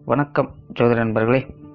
வணக்கம் ஜோதிட நண்பர்களே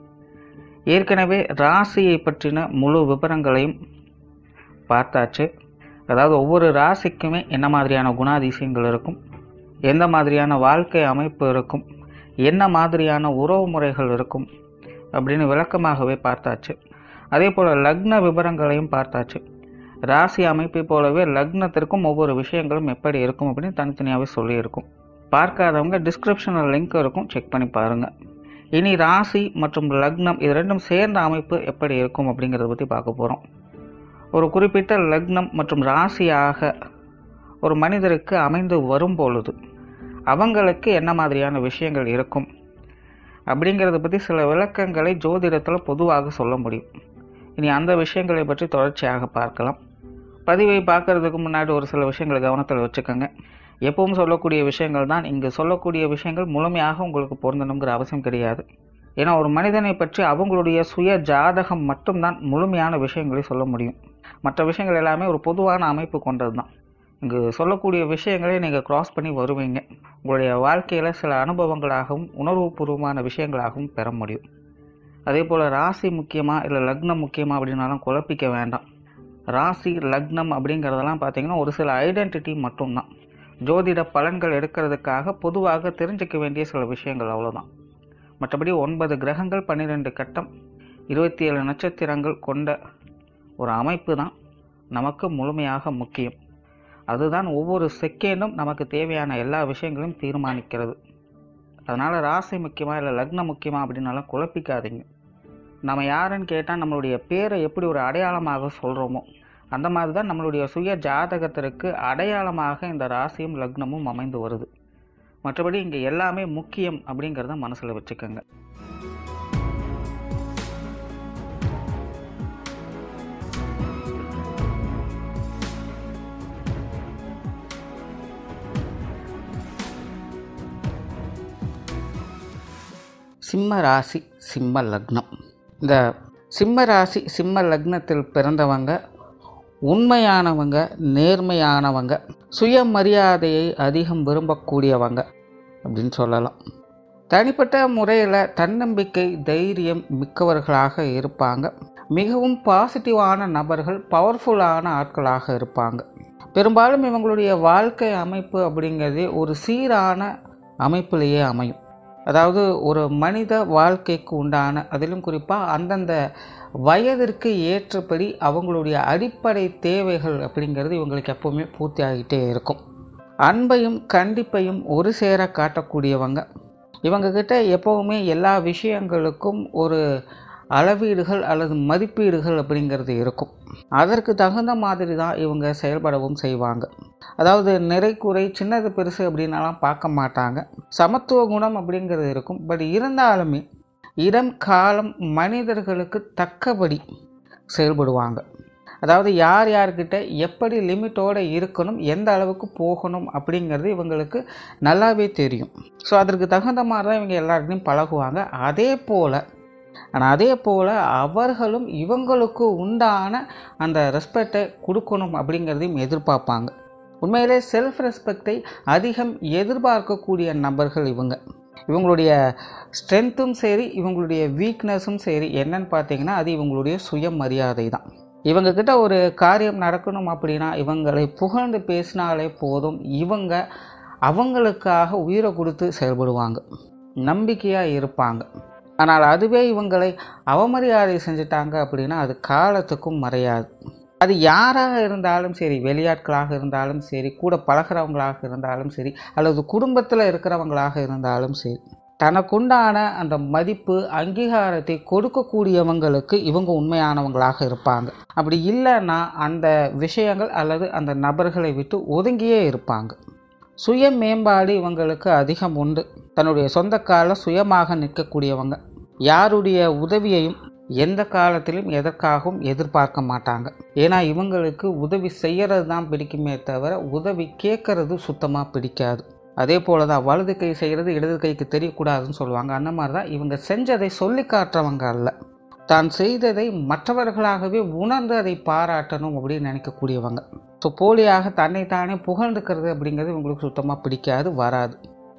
ஏற்கனவே ராசியை பற்றின முழு விவரங்களையும் பார்த்தாச்சு அதாவது ஒவ்வொரு ராசிக்குமே என்ன மாதிரியான குணாதிசயங்கள் இருக்கும் எந்த மாதிரியான வாழ்க்கை அமைப்பு இருக்கும் என்ன மாதிரியான உறவு முறைகள் இருக்கும் அப்படின்னு விளக்கமாகவே பார்த்தாச்சு அதே போல் லக்ன விவரங்களையும் பார்த்தாச்சு ராசி அமைப்பை போலவே லக்னத்திற்கும் ஒவ்வொரு விஷயங்களும் எப்படி இருக்கும் அப்படின்னு தனித்தனியாகவே சொல்லியிருக்கும் பார்க்காதவங்க டிஸ்கிரிப்ஷனில் லிங்க் இருக்கும் செக் பண்ணி பாருங்கள் இனி ராசி மற்றும் லக்னம் இது ரெண்டும் சேர்ந்த அமைப்பு எப்படி இருக்கும் அப்படிங்கிறத பற்றி பார்க்க போகிறோம் ஒரு குறிப்பிட்ட லக்னம் மற்றும் ராசியாக ஒரு மனிதருக்கு அமைந்து வரும் பொழுது அவங்களுக்கு என்ன மாதிரியான விஷயங்கள் இருக்கும் அப்படிங்கிறத பற்றி சில விளக்கங்களை ஜோதிடத்தில் பொதுவாக சொல்ல முடியும் இனி அந்த விஷயங்களை பற்றி தொடர்ச்சியாக பார்க்கலாம் பதிவை பார்க்கறதுக்கு முன்னாடி ஒரு சில விஷயங்களை கவனத்தில் வச்சுக்கோங்க எப்பவும் சொல்லக்கூடிய விஷயங்கள் தான் இங்கு சொல்லக்கூடிய விஷயங்கள் முழுமையாக உங்களுக்கு பொருந்தணுங்கிற அவசியம் கிடையாது ஏன்னா ஒரு மனிதனை பற்றி அவங்களுடைய சுய ஜாதகம் மட்டும்தான் முழுமையான விஷயங்களை சொல்ல முடியும் மற்ற விஷயங்கள் எல்லாமே ஒரு பொதுவான அமைப்பு கொண்டது தான் இங்கு சொல்லக்கூடிய விஷயங்களை நீங்கள் கிராஸ் பண்ணி வருவீங்க உங்களுடைய வாழ்க்கையில் சில அனுபவங்களாகவும் உணர்வுபூர்வமான விஷயங்களாகவும் பெற முடியும் அதே போல் ராசி முக்கியமாக இல்லை லக்னம் முக்கியமாக அப்படின்னாலும் குழப்பிக்க வேண்டாம் ராசி லக்னம் அப்படிங்கிறதெல்லாம் பார்த்தீங்கன்னா ஒரு சில ஐடென்டிட்டி மட்டும்தான் ஜோதிட பலன்கள் எடுக்கிறதுக்காக பொதுவாக தெரிஞ்சுக்க வேண்டிய சில விஷயங்கள் அவ்வளோதான் மற்றபடி ஒன்பது கிரகங்கள் பன்னிரெண்டு கட்டம் இருபத்தி ஏழு நட்சத்திரங்கள் கொண்ட ஒரு அமைப்பு தான் நமக்கு முழுமையாக முக்கியம் அதுதான் ஒவ்வொரு செகண்டும் நமக்கு தேவையான எல்லா விஷயங்களையும் தீர்மானிக்கிறது அதனால் ராசி முக்கியமாக இல்லை லக்னம் முக்கியமாக அப்படின்னாலும் குழப்பிக்காதீங்க நம்ம யாருன்னு கேட்டால் நம்மளுடைய பேரை எப்படி ஒரு அடையாளமாக சொல்கிறோமோ அந்த மாதிரி தான் நம்மளுடைய சுய ஜாதகத்திற்கு அடையாளமாக இந்த ராசியும் லக்னமும் அமைந்து வருது மற்றபடி இங்கே எல்லாமே முக்கியம் அப்படிங்கிறத மனசில் வச்சுக்கோங்க சிம்ம ராசி சிம்ம லக்னம் இந்த சிம்ம ராசி சிம்ம லக்னத்தில் பிறந்தவங்க உண்மையானவங்க நேர்மையானவங்க சுயமரியாதையை அதிகம் விரும்பக்கூடியவங்க அப்படின்னு சொல்லலாம் தனிப்பட்ட முறையில் தன்னம்பிக்கை தைரியம் மிக்கவர்களாக இருப்பாங்க மிகவும் பாசிட்டிவான நபர்கள் பவர்ஃபுல்லான ஆட்களாக இருப்பாங்க பெரும்பாலும் இவங்களுடைய வாழ்க்கை அமைப்பு அப்படிங்கிறது ஒரு சீரான அமைப்பிலேயே அமையும் அதாவது ஒரு மனித வாழ்க்கைக்கு உண்டான அதிலும் குறிப்பாக அந்தந்த வயதிற்கு ஏற்றபடி அவங்களுடைய அடிப்படை தேவைகள் அப்படிங்கிறது இவங்களுக்கு எப்போவுமே பூர்த்தி ஆகிட்டே இருக்கும் அன்பையும் கண்டிப்பையும் ஒரு சேர காட்டக்கூடியவங்க இவங்கக்கிட்ட எப்போவுமே எல்லா விஷயங்களுக்கும் ஒரு அளவீடுகள் அல்லது மதிப்பீடுகள் அப்படிங்கிறது இருக்கும் அதற்கு தகுந்த மாதிரி தான் இவங்க செயல்படவும் செய்வாங்க அதாவது நிறை குறை சின்னது பெருசு அப்படின்னலாம் பார்க்க மாட்டாங்க சமத்துவ குணம் அப்படிங்கிறது இருக்கும் பட் இருந்தாலுமே இடம் காலம் மனிதர்களுக்கு தக்கபடி செயல்படுவாங்க அதாவது யார் யார்கிட்ட எப்படி லிமிட்டோடு இருக்கணும் எந்த அளவுக்கு போகணும் அப்படிங்கிறது இவங்களுக்கு நல்லாவே தெரியும் ஸோ அதற்கு தகுந்த மாதிரி தான் இவங்க எல்லாருக்கிட்டையும் பழகுவாங்க அதே போல் ஆனால் அதே போல் அவர்களும் இவங்களுக்கு உண்டான அந்த ரெஸ்பெக்டை கொடுக்கணும் அப்படிங்கிறதையும் எதிர்பார்ப்பாங்க உண்மையிலே செல்ஃப் ரெஸ்பெக்டை அதிகம் எதிர்பார்க்கக்கூடிய நபர்கள் இவங்க இவங்களுடைய ஸ்ட்ரென்த்தும் சரி இவங்களுடைய வீக்னஸும் சரி என்னன்னு பார்த்தீங்கன்னா அது இவங்களுடைய சுயமரியாதை தான் இவங்கக்கிட்ட ஒரு காரியம் நடக்கணும் அப்படின்னா இவங்களை புகழ்ந்து பேசினாலே போதும் இவங்க அவங்களுக்காக உயிரை கொடுத்து செயல்படுவாங்க நம்பிக்கையாக இருப்பாங்க ஆனால் அதுவே இவங்களை அவமரியாதை செஞ்சிட்டாங்க அப்படின்னா அது காலத்துக்கும் மறையாது அது யாராக இருந்தாலும் சரி வெளியாட்களாக இருந்தாலும் சரி கூட பழகிறவங்களாக இருந்தாலும் சரி அல்லது குடும்பத்தில் இருக்கிறவங்களாக இருந்தாலும் சரி தனக்குண்டான அந்த மதிப்பு அங்கீகாரத்தை கொடுக்கக்கூடியவங்களுக்கு இவங்க உண்மையானவங்களாக இருப்பாங்க அப்படி இல்லைன்னா அந்த விஷயங்கள் அல்லது அந்த நபர்களை விட்டு ஒதுங்கியே இருப்பாங்க சுய மேம்பாடு இவங்களுக்கு அதிகம் உண்டு தன்னுடைய சொந்த கால சுயமாக நிற்கக்கூடியவங்க யாருடைய உதவியையும் எந்த காலத்திலும் எதற்காகவும் எதிர்பார்க்க மாட்டாங்க ஏன்னா இவங்களுக்கு உதவி செய்கிறது தான் பிடிக்குமே தவிர உதவி கேட்கறது சுத்தமாக பிடிக்காது அதே போல தான் வலது கை செய்கிறது இடது கைக்கு தெரியக்கூடாதுன்னு சொல்லுவாங்க அந்த மாதிரி தான் இவங்க செஞ்சதை சொல்லி காட்டுறவங்க அல்ல தான் செய்ததை மற்றவர்களாகவே உணர்ந்து அதை பாராட்டணும் அப்படின்னு நினைக்கக்கூடியவங்க ஸோ போலியாக தன்னைத்தானே புகழ்ந்துக்கிறது அப்படிங்கிறது இவங்களுக்கு சுத்தமாக பிடிக்காது வராது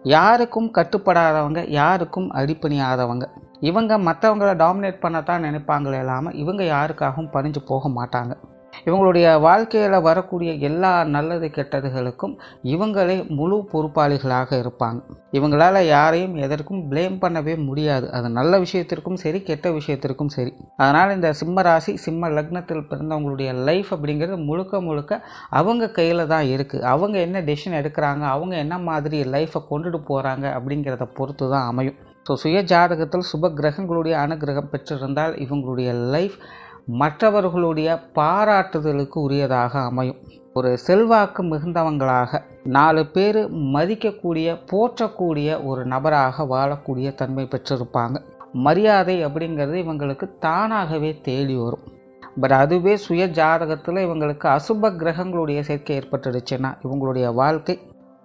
யாருக்கும் கட்டுப்படாதவங்க யாருக்கும் அடிப்பணியாதவங்க இவங்க மற்றவங்கள டாமினேட் பண்ணத்தான் நினைப்பாங்களே இல்லாமல் இவங்க யாருக்காகவும் பணிஞ்சு போக மாட்டாங்க இவங்களுடைய வாழ்க்கையில் வரக்கூடிய எல்லா நல்லது கெட்டதுகளுக்கும் இவங்களே முழு பொறுப்பாளிகளாக இருப்பாங்க இவங்களால் யாரையும் எதற்கும் ப்ளேம் பண்ணவே முடியாது அது நல்ல விஷயத்திற்கும் சரி கெட்ட விஷயத்திற்கும் சரி அதனால் இந்த சிம்ம ராசி சிம்ம லக்னத்தில் பிறந்தவங்களுடைய லைஃப் அப்படிங்கிறது முழுக்க முழுக்க அவங்க கையில் தான் இருக்குது அவங்க என்ன டெசிஷன் எடுக்கிறாங்க அவங்க என்ன மாதிரி லைஃப்பை கொண்டுட்டு போகிறாங்க அப்படிங்கிறத பொறுத்து தான் அமையும் ஸோ சுய ஜாதகத்தில் சுப கிரகங்களுடைய அனுகிரகம் பெற்றிருந்தால் இவங்களுடைய லைஃப் மற்றவர்களுடைய பாராட்டுதலுக்கு உரியதாக அமையும் ஒரு செல்வாக்கு மிகுந்தவங்களாக நாலு பேர் மதிக்கக்கூடிய போற்றக்கூடிய ஒரு நபராக வாழக்கூடிய தன்மை பெற்றிருப்பாங்க மரியாதை அப்படிங்கிறது இவங்களுக்கு தானாகவே தேடி வரும் பட் அதுவே சுய ஜாதகத்தில் இவங்களுக்கு அசுப கிரகங்களுடைய சேர்க்கை ஏற்பட்டுடுச்சுன்னா இவங்களுடைய வாழ்க்கை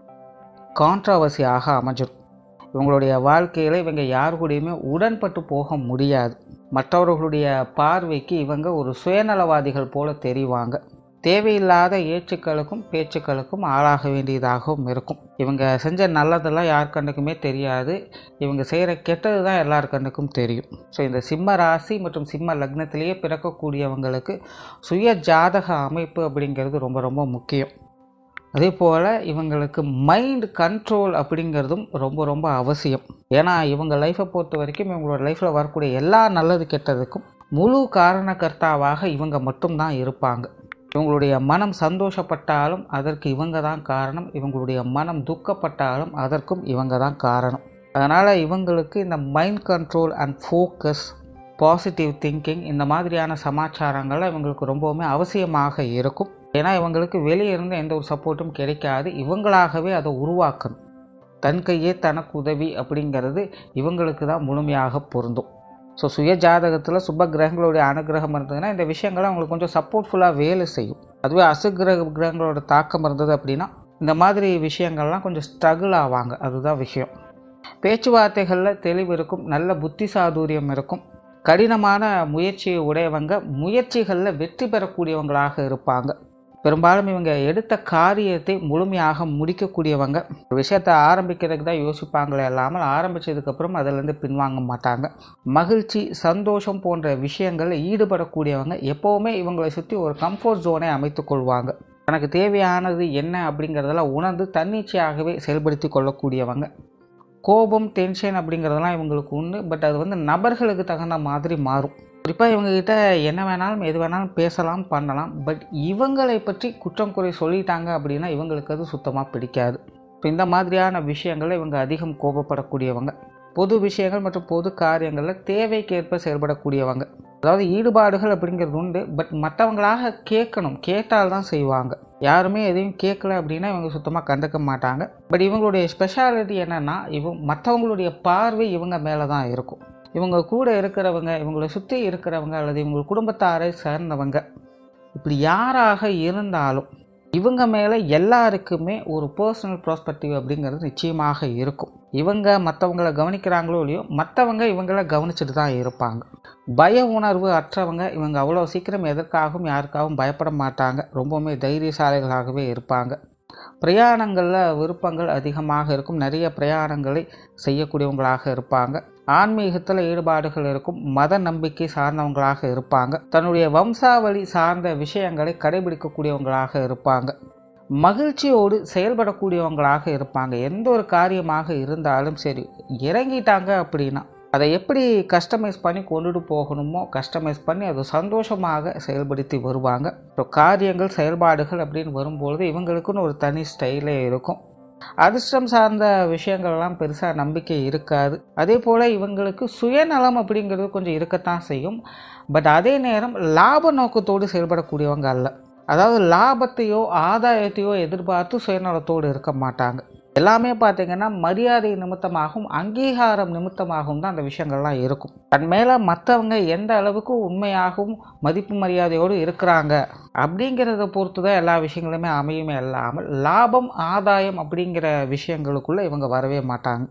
கான்ட்ரவர்சியாக அமைஞ்சிடும் இவங்களுடைய வாழ்க்கையில் இவங்க யார் கூடயுமே உடன்பட்டு போக முடியாது மற்றவர்களுடைய பார்வைக்கு இவங்க ஒரு சுயநலவாதிகள் போல தெரிவாங்க தேவையில்லாத ஏச்சுக்களுக்கும் பேச்சுக்களுக்கும் ஆளாக வேண்டியதாகவும் இருக்கும் இவங்க செஞ்ச நல்லதெல்லாம் யார் கண்ணுக்குமே தெரியாது இவங்க செய்கிற கெட்டது தான் எல்லார் கண்ணுக்கும் தெரியும் ஸோ இந்த சிம்ம ராசி மற்றும் சிம்ம லக்னத்திலேயே பிறக்கக்கூடியவங்களுக்கு சுய ஜாதக அமைப்பு அப்படிங்கிறது ரொம்ப ரொம்ப முக்கியம் அதே போல் இவங்களுக்கு மைண்ட் கண்ட்ரோல் அப்படிங்கிறதும் ரொம்ப ரொம்ப அவசியம் ஏன்னா இவங்க லைஃப்பை பொறுத்த வரைக்கும் இவங்களோட லைஃப்பில் வரக்கூடிய எல்லா நல்லது கெட்டதுக்கும் முழு காரணக்கர்த்தாவாக இவங்க மட்டும்தான் இருப்பாங்க இவங்களுடைய மனம் சந்தோஷப்பட்டாலும் அதற்கு இவங்க தான் காரணம் இவங்களுடைய மனம் துக்கப்பட்டாலும் அதற்கும் இவங்க தான் காரணம் அதனால் இவங்களுக்கு இந்த mind control and focus positive thinking இந்த மாதிரியான சமாச்சாரங்கள்லாம் இவங்களுக்கு ரொம்பவுமே அவசியமாக இருக்கும் ஏன்னா இவங்களுக்கு வெளியே இருந்து எந்த ஒரு சப்போர்ட்டும் கிடைக்காது இவங்களாகவே அதை உருவாக்கணும் தன் கையே தனக்கு உதவி அப்படிங்கிறது இவங்களுக்கு தான் முழுமையாக பொருந்தும் ஸோ சுய ஜாதகத்தில் சுப கிரகங்களுடைய அனுகிரகம் இருந்ததுன்னா இந்த விஷயங்கள் அவங்களுக்கு கொஞ்சம் சப்போர்ட்ஃபுல்லாக வேலை செய்யும் அதுவே அசுகிரக கிரகங்களோட தாக்கம் இருந்தது அப்படின்னா இந்த மாதிரி விஷயங்கள்லாம் கொஞ்சம் ஸ்ட்ரகிள் ஆவாங்க அதுதான் விஷயம் பேச்சுவார்த்தைகளில் தெளிவு இருக்கும் நல்ல புத்தி சாதுரியம் இருக்கும் கடினமான முயற்சியை உடையவங்க முயற்சிகளில் வெற்றி பெறக்கூடியவங்களாக இருப்பாங்க பெரும்பாலும் இவங்க எடுத்த காரியத்தை முழுமையாக முடிக்கக்கூடியவங்க ஒரு விஷயத்தை ஆரம்பிக்கிறதுக்கு தான் யோசிப்பாங்களே இல்லாமல் ஆரம்பித்ததுக்கப்புறம் அதிலேருந்து பின்வாங்க மாட்டாங்க மகிழ்ச்சி சந்தோஷம் போன்ற விஷயங்களில் ஈடுபடக்கூடியவங்க எப்போவுமே இவங்களை சுற்றி ஒரு கம்ஃபர்ட் ஜோனை அமைத்து கொள்வாங்க தனக்கு தேவையானது என்ன அப்படிங்கிறதெல்லாம் உணர்ந்து தன்னிச்சையாகவே செயல்படுத்தி கொள்ளக்கூடியவங்க கோபம் டென்ஷன் அப்படிங்கிறதெல்லாம் இவங்களுக்கு உண்டு பட் அது வந்து நபர்களுக்கு தகுந்த மாதிரி மாறும் குறிப்பாக இவங்ககிட்ட என்ன வேணாலும் எது வேணாலும் பேசலாம் பண்ணலாம் பட் இவங்களை பற்றி குற்றம் குறை சொல்லிட்டாங்க அப்படின்னா இவங்களுக்கு அது சுத்தமாக பிடிக்காது இப்போ இந்த மாதிரியான விஷயங்களில் இவங்க அதிகம் கோபப்படக்கூடியவங்க பொது விஷயங்கள் மற்றும் பொது காரியங்களில் தேவைக்கேற்ப செயல்படக்கூடியவங்க அதாவது ஈடுபாடுகள் அப்படிங்கிறது உண்டு பட் மற்றவங்களாக கேட்கணும் கேட்டால் தான் செய்வாங்க யாருமே எதையும் கேட்கல அப்படின்னா இவங்க சுத்தமாக கண்டுக்க மாட்டாங்க பட் இவங்களுடைய ஸ்பெஷாலிட்டி என்னென்னா இவங்க மற்றவங்களுடைய பார்வை இவங்க மேலே தான் இருக்கும் இவங்க கூட இருக்கிறவங்க இவங்களை சுற்றி இருக்கிறவங்க அல்லது இவங்க குடும்பத்தாரை சேர்ந்தவங்க இப்படி யாராக இருந்தாலும் இவங்க மேலே எல்லாருக்குமே ஒரு பர்சனல் ப்ராஸ்பெக்டிவ் அப்படிங்கிறது நிச்சயமாக இருக்கும் இவங்க மற்றவங்கள கவனிக்கிறாங்களோ இல்லையோ மற்றவங்க இவங்கள கவனிச்சுட்டு தான் இருப்பாங்க பய உணர்வு அற்றவங்க இவங்க அவ்வளோ சீக்கிரம் எதற்காகவும் யாருக்காகவும் பயப்பட மாட்டாங்க ரொம்பவுமே தைரியசாலிகளாகவே இருப்பாங்க பிரயாணங்களில் விருப்பங்கள் அதிகமாக இருக்கும் நிறைய பிரயாணங்களை செய்யக்கூடியவங்களாக இருப்பாங்க ஆன்மீகத்தில் ஈடுபாடுகள் இருக்கும் மத நம்பிக்கை சார்ந்தவங்களாக இருப்பாங்க தன்னுடைய வம்சாவளி சார்ந்த விஷயங்களை கடைபிடிக்கக்கூடியவங்களாக இருப்பாங்க மகிழ்ச்சியோடு செயல்படக்கூடியவங்களாக இருப்பாங்க எந்த ஒரு காரியமாக இருந்தாலும் சரி இறங்கிட்டாங்க அப்படின்னா அதை எப்படி கஸ்டமைஸ் பண்ணி கொண்டுட்டு போகணுமோ கஸ்டமைஸ் பண்ணி அதை சந்தோஷமாக செயல்படுத்தி வருவாங்க ஸோ காரியங்கள் செயல்பாடுகள் அப்படின்னு வரும்பொழுது இவங்களுக்குன்னு ஒரு தனி ஸ்டைலே இருக்கும் அதிர்ஷ்டம் சார்ந்த விஷயங்கள்லாம் பெருசாக நம்பிக்கை இருக்காது அதே போல் இவங்களுக்கு சுயநலம் அப்படிங்கிறது கொஞ்சம் இருக்கத்தான் செய்யும் பட் அதே நேரம் லாப நோக்கத்தோடு செயல்படக்கூடியவங்க அல்ல அதாவது லாபத்தையோ ஆதாயத்தையோ எதிர்பார்த்து சுயநலத்தோடு இருக்க மாட்டாங்க எல்லாமே பார்த்தீங்கன்னா மரியாதை நிமித்தமாகவும் அங்கீகாரம் நிமித்தமாகவும் தான் அந்த விஷயங்கள்லாம் இருக்கும் தன் மேலே மற்றவங்க எந்த அளவுக்கு உண்மையாகவும் மதிப்பு மரியாதையோடு இருக்கிறாங்க அப்படிங்கிறத பொறுத்து தான் எல்லா விஷயங்களுமே அமையுமே இல்லாமல் லாபம் ஆதாயம் அப்படிங்கிற விஷயங்களுக்குள்ளே இவங்க வரவே மாட்டாங்க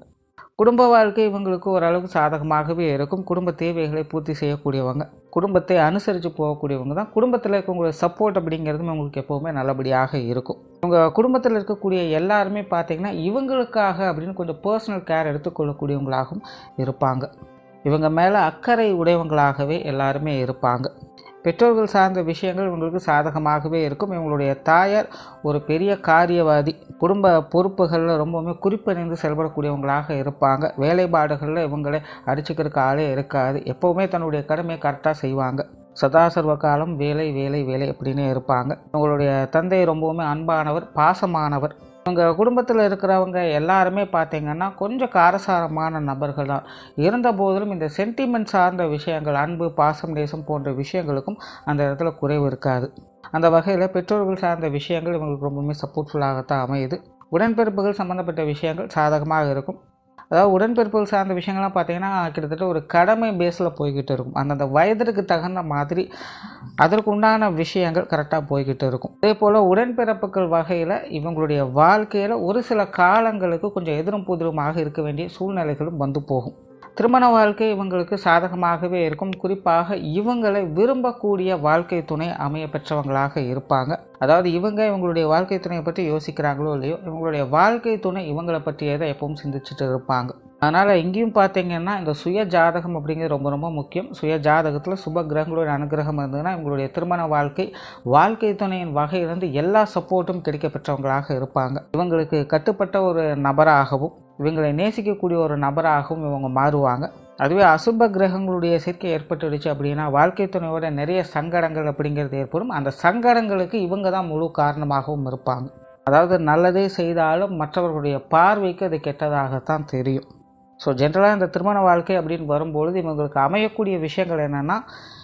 குடும்ப வாழ்க்கை இவங்களுக்கு ஓரளவுக்கு சாதகமாகவே இருக்கும் குடும்ப தேவைகளை பூர்த்தி செய்யக்கூடியவங்க குடும்பத்தை அனுசரித்து போகக்கூடியவங்க தான் குடும்பத்தில் இருக்கவங்களுடைய சப்போர்ட் அப்படிங்கிறதும் உங்களுக்கு எப்போவுமே நல்லபடியாக இருக்கும் உங்கள் குடும்பத்தில் இருக்கக்கூடிய எல்லாருமே பார்த்தீங்கன்னா இவங்களுக்காக அப்படின்னு கொஞ்சம் பர்சனல் கேர் எடுத்துக்கொள்ளக்கூடியவங்களாகவும் இருப்பாங்க இவங்க மேலே அக்கறை உடையவங்களாகவே எல்லாருமே இருப்பாங்க பெற்றோர்கள் சார்ந்த விஷயங்கள் இவங்களுக்கு சாதகமாகவே இருக்கும் இவங்களுடைய தாயார் ஒரு பெரிய காரியவாதி குடும்ப பொறுப்புகளில் ரொம்பவுமே குறிப்பறிந்து செயல்படக்கூடியவங்களாக இருப்பாங்க வேலைப்பாடுகளில் இவங்களை அடிச்சுக்கிறதுக்கு ஆளே இருக்காது எப்போவுமே தன்னுடைய கடமையை கரெக்டாக செய்வாங்க சதாசர்வ காலம் வேலை வேலை வேலை அப்படின்னு இருப்பாங்க உங்களுடைய தந்தை ரொம்பவுமே அன்பானவர் பாசமானவர் உங்கள் குடும்பத்தில் இருக்கிறவங்க எல்லாருமே பார்த்தீங்கன்னா கொஞ்சம் காரசாரமான நபர்கள் தான் இருந்த போதிலும் இந்த சென்டிமெண்ட் சார்ந்த விஷயங்கள் அன்பு பாசம் நேசம் போன்ற விஷயங்களுக்கும் அந்த இடத்துல குறைவு இருக்காது அந்த வகையில் பெற்றோர்கள் சார்ந்த விஷயங்கள் இவங்களுக்கு ரொம்பவுமே சப்போர்ட்ஃபுல்லாகத்தான் அமையுது உடன்பிறப்புகள் சம்மந்தப்பட்ட விஷயங்கள் சாதகமாக இருக்கும் அதாவது உடன்பிறப்புகள் சார்ந்த விஷயங்கள்லாம் பார்த்தீங்கன்னா கிட்டத்தட்ட ஒரு கடமை பேஸில் போய்கிட்டு இருக்கும் அந்தந்த வயதிற்கு தகுந்த மாதிரி அதற்கு உண்டான விஷயங்கள் கரெக்டாக போய்கிட்டு இருக்கும் அதே போல் உடன்பிறப்புகள் வகையில் இவங்களுடைய வாழ்க்கையில் ஒரு சில காலங்களுக்கு கொஞ்சம் எதிரும் புதிருமாக இருக்க வேண்டிய சூழ்நிலைகளும் வந்து போகும் திருமண வாழ்க்கை இவங்களுக்கு சாதகமாகவே இருக்கும் குறிப்பாக இவங்களை விரும்பக்கூடிய வாழ்க்கை துணை அமைய பெற்றவங்களாக இருப்பாங்க அதாவது இவங்க இவங்களுடைய வாழ்க்கை துணையை பற்றி யோசிக்கிறாங்களோ இல்லையோ இவங்களுடைய வாழ்க்கை துணை இவங்களை பற்றியே தான் எப்பவும் சிந்திச்சுட்டு இருப்பாங்க அதனால் இங்கேயும் பார்த்தீங்கன்னா இந்த சுய ஜாதகம் அப்படிங்கிறது ரொம்ப ரொம்ப முக்கியம் சுய ஜாதகத்தில் சுப கிரகங்களோட அனுகிரகம் இருந்ததுன்னா இவங்களுடைய திருமண வாழ்க்கை வாழ்க்கை துணையின் வகையிலிருந்து எல்லா சப்போர்ட்டும் கிடைக்க பெற்றவங்களாக இருப்பாங்க இவங்களுக்கு கட்டுப்பட்ட ஒரு நபராகவும் இவங்களை நேசிக்கக்கூடிய ஒரு நபராகவும் இவங்க மாறுவாங்க அதுவே அசுப கிரகங்களுடைய சேர்க்கை ஏற்பட்டுடுச்சு அப்படின்னா வாழ்க்கை துணையோட நிறைய சங்கடங்கள் அப்படிங்கிறது ஏற்படும் அந்த சங்கடங்களுக்கு இவங்க தான் முழு காரணமாகவும் இருப்பாங்க அதாவது நல்லதே செய்தாலும் மற்றவர்களுடைய பார்வைக்கு அது கெட்டதாகத்தான் தெரியும் ஸோ ஜென்ரலாக இந்த திருமண வாழ்க்கை அப்படின்னு வரும்பொழுது இவங்களுக்கு அமையக்கூடிய விஷயங்கள் என்னென்னா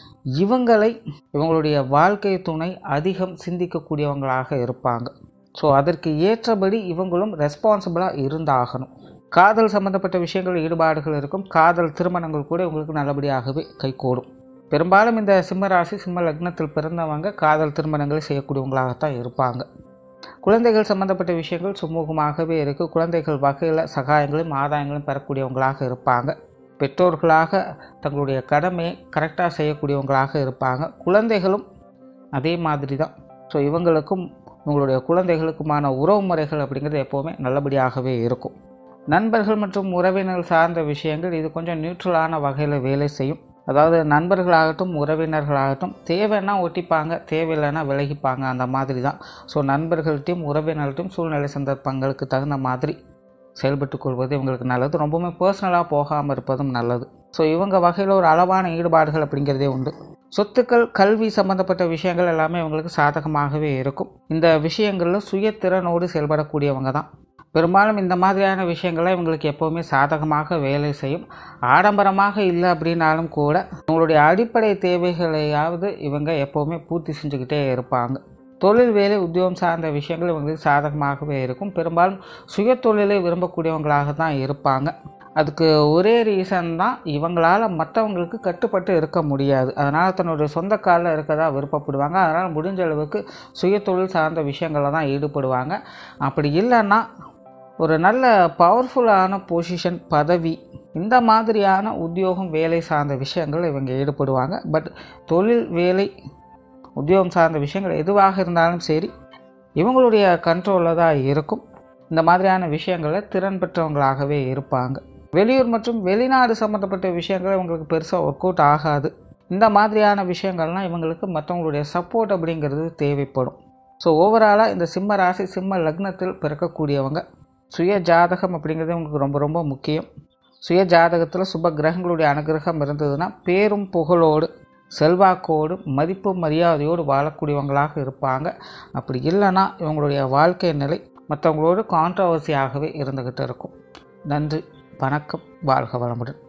இவங்களை இவங்களுடைய வாழ்க்கை துணை அதிகம் சிந்திக்கக்கூடியவங்களாக இருப்பாங்க ஸோ அதற்கு ஏற்றபடி இவங்களும் ரெஸ்பான்சிபிளாக இருந்தாகணும் காதல் சம்மந்தப்பட்ட விஷயங்கள் ஈடுபாடுகள் இருக்கும் காதல் திருமணங்கள் கூட உங்களுக்கு நல்லபடியாகவே கைகூடும் பெரும்பாலும் இந்த சிம்ம ராசி சிம்ம லக்னத்தில் பிறந்தவங்க காதல் திருமணங்களை செய்யக்கூடியவங்களாகத்தான் இருப்பாங்க குழந்தைகள் சம்மந்தப்பட்ட விஷயங்கள் சுமூகமாகவே இருக்குது குழந்தைகள் வகையில் சகாயங்களையும் ஆதாயங்களையும் பெறக்கூடியவங்களாக இருப்பாங்க பெற்றோர்களாக தங்களுடைய கடமையை கரெக்டாக செய்யக்கூடியவங்களாக இருப்பாங்க குழந்தைகளும் அதே மாதிரி தான் ஸோ இவங்களுக்கும் உங்களுடைய குழந்தைகளுக்குமான உறவு முறைகள் அப்படிங்கிறது எப்போவுமே நல்லபடியாகவே இருக்கும் நண்பர்கள் மற்றும் உறவினர்கள் சார்ந்த விஷயங்கள் இது கொஞ்சம் நியூட்ரலான வகையில் வேலை செய்யும் அதாவது நண்பர்களாகட்டும் உறவினர்களாகட்டும் தேவைன்னா ஒட்டிப்பாங்க தேவையில்லைன்னா விலகிப்பாங்க அந்த மாதிரி தான் ஸோ நண்பர்கள்ட்டையும் உறவினர்கள்ட்டையும் சூழ்நிலை சந்தர்ப்பங்களுக்கு தகுந்த மாதிரி செயல்பட்டு கொள்வது இவங்களுக்கு நல்லது ரொம்பவுமே பர்சனலாக போகாமல் இருப்பதும் நல்லது ஸோ இவங்க வகையில் ஒரு அளவான ஈடுபாடுகள் அப்படிங்கிறதே உண்டு சொத்துக்கள் கல்வி சம்பந்தப்பட்ட விஷயங்கள் எல்லாமே இவங்களுக்கு சாதகமாகவே இருக்கும் இந்த விஷயங்களில் சுயத்திறனோடு செயல்படக்கூடியவங்க தான் பெரும்பாலும் இந்த மாதிரியான விஷயங்கள்லாம் இவங்களுக்கு எப்போவுமே சாதகமாக வேலை செய்யும் ஆடம்பரமாக இல்லை அப்படின்னாலும் கூட உங்களுடைய அடிப்படை தேவைகளையாவது இவங்க எப்போவுமே பூர்த்தி செஞ்சுக்கிட்டே இருப்பாங்க தொழில் வேலை உத்தியோகம் சார்ந்த விஷயங்கள் இவங்களுக்கு சாதகமாகவே இருக்கும் பெரும்பாலும் சுய தொழிலை விரும்பக்கூடியவங்களாக தான் இருப்பாங்க அதுக்கு ஒரே ரீசன் தான் இவங்களால் மற்றவங்களுக்கு கட்டுப்பட்டு இருக்க முடியாது அதனால் தன்னுடைய சொந்த காலில் இருக்கதா விருப்பப்படுவாங்க அதனால் முடிஞ்ச அளவுக்கு சுய தொழில் சார்ந்த விஷயங்களில் தான் ஈடுபடுவாங்க அப்படி இல்லைன்னா ஒரு நல்ல பவர்ஃபுல்லான பொசிஷன் பதவி இந்த மாதிரியான உத்தியோகம் வேலை சார்ந்த விஷயங்கள் இவங்க ஈடுபடுவாங்க பட் தொழில் வேலை உத்தியோகம் சார்ந்த விஷயங்கள் எதுவாக இருந்தாலும் சரி இவங்களுடைய கண்ட்ரோலில் தான் இருக்கும் இந்த மாதிரியான விஷயங்களில் திறன் பெற்றவங்களாகவே இருப்பாங்க வெளியூர் மற்றும் வெளிநாடு சம்மந்தப்பட்ட விஷயங்கள் இவங்களுக்கு பெருசாக ஒர்க் அவுட் ஆகாது இந்த மாதிரியான விஷயங்கள்லாம் இவங்களுக்கு மற்றவங்களுடைய சப்போர்ட் அப்படிங்கிறது தேவைப்படும் ஸோ ஓவராலாக இந்த சிம்ம ராசி சிம்ம லக்னத்தில் பிறக்கக்கூடியவங்க சுய ஜாதகம் அப்படிங்கிறது உங்களுக்கு ரொம்ப ரொம்ப முக்கியம் சுய ஜாதகத்தில் சுப கிரகங்களுடைய அனுகிரகம் இருந்ததுன்னா பேரும் புகழோடு செல்வாக்கோடு மதிப்பு மரியாதையோடு வாழக்கூடியவங்களாக இருப்பாங்க அப்படி இல்லைன்னா இவங்களுடைய வாழ்க்கை நிலை மற்றவங்களோடு கான்ட்ரவர்சியாகவே இருந்துக்கிட்டு இருக்கும் நன்றி வணக்கம் வாழ்க வளமுடன்